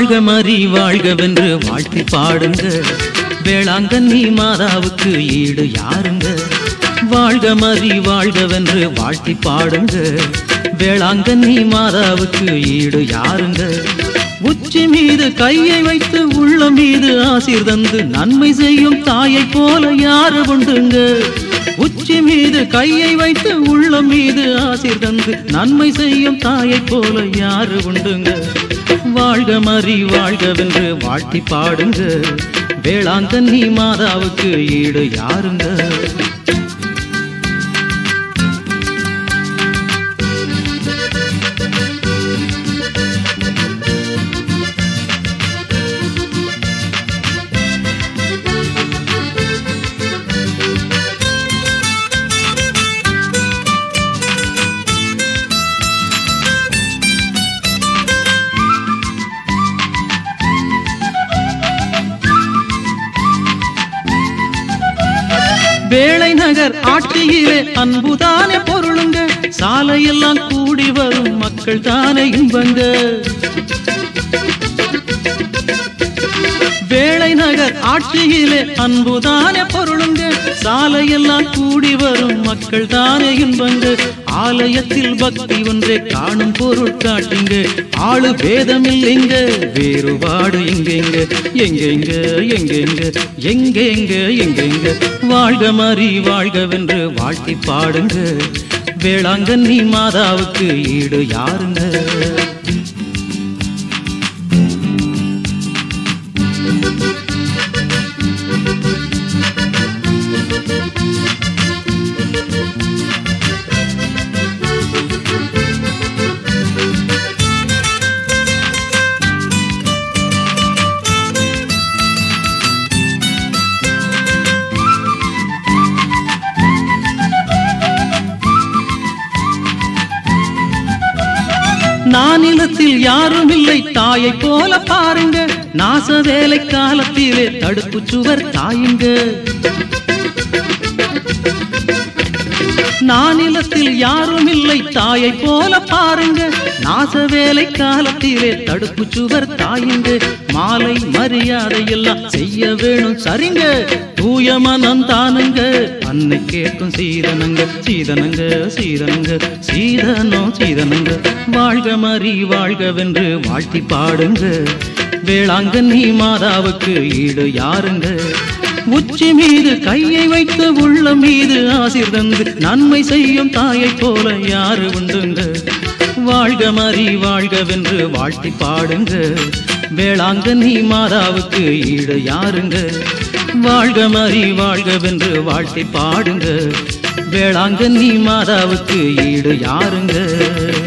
வாழ்க மறி வாழ்கவென்று வாழ்த்தி பாடுங்க வேளாங்கண்ணி மாதாவுக்கு ஈடு யாருங்க வாழ்க மறி வாழ்கவென்று வாழ்த்தி பாடுங்க வேளாங்கண்ணி மாதாவுக்கு ஈடு யாருங்க உச்சி மீது கையை வைத்து உள்ள மீது ஆசீர் தந்து நன்மை செய்யும் தாயைப் போல யாரு உண்டுங்க உச்சி மீது கையை வைத்து உள்ள மீது ஆசீர் தந்து நன்மை செய்யும் தாயைப் போல யாரு உண்டுங்க வாழ்க மறி வாழ்கவென்று வாழ்த்தி பாடுங்க வேளாங்கண்ணி மாதாவுக்கு ஈடு யாருங்க வேளை நகர் ஆட்சியிலே அன்புதானே பொருளுங்க சாலையெல்லாம் கூடி வரும் மக்கள் தானே இன்பங்க வேளை நகர் ஆட்சியிலே அன்புதானே பொருளுங்க சாலையெல்லாம் கூடி வரும் மக்கள் தானே இன்பங்க ஆலயத்தில் பக்தி ஒன்றே காணும் பொருள் காட்டுங்க ஆளு பேதம் இல்லைங்க வேறுபாடு எங்கெங்க எங்கெங்க எங்கெங்க எங்கெங்க எங்கெங்க வாழ்க மறி வாழ்கவென்று வாழ்த்தி பாடுங்க வேளாங்கண்ணி மாதாவுக்கு ஈடு யாருங்க நானிலத்தில் யாரும் இல்லை தாயை போல பாருங்க நாச வேலை காலத்திலே தடுப்பு சுவர் தாயுங்க நானிலத்தில் யாரும் இல்லை தாயை போல பாருங்க நாச வேலை காலத்திலே தடுப்பு சுவர் தாயுங்க மாலை மரியாதை எல்லாம் செய்ய வேணும் சரிங்க தூய மனம் தானுங்க அன்னை கேட்கும் சீதனங்க சீதனங்க சீதனங்க சீதனம் சீதனங்க வாழ்க மறி வாழ்கவென்று வாழ்த்தி பாடுங்க வேளாங்கண்ணி மாதாவுக்கு ஈடு யாருங்க உச்சி மீது கையை வைத்து உள்ள மீது ஆசிர் தந்து நன்மை செய்யும் தாயைப் போல யாரு உண்டுங்க வாழ்க மறி வாழ்கவென்று வாழ்த்தி பாடுங்க வேளாங்கண்ணி மாதாவுக்கு ஈடு யாருங்க வாழ்க மறி வாழ்கவென்று வாழ்த்தி பாடுங்க வேளாங்கண்ணி மாதாவுக்கு ஈடு யாருங்க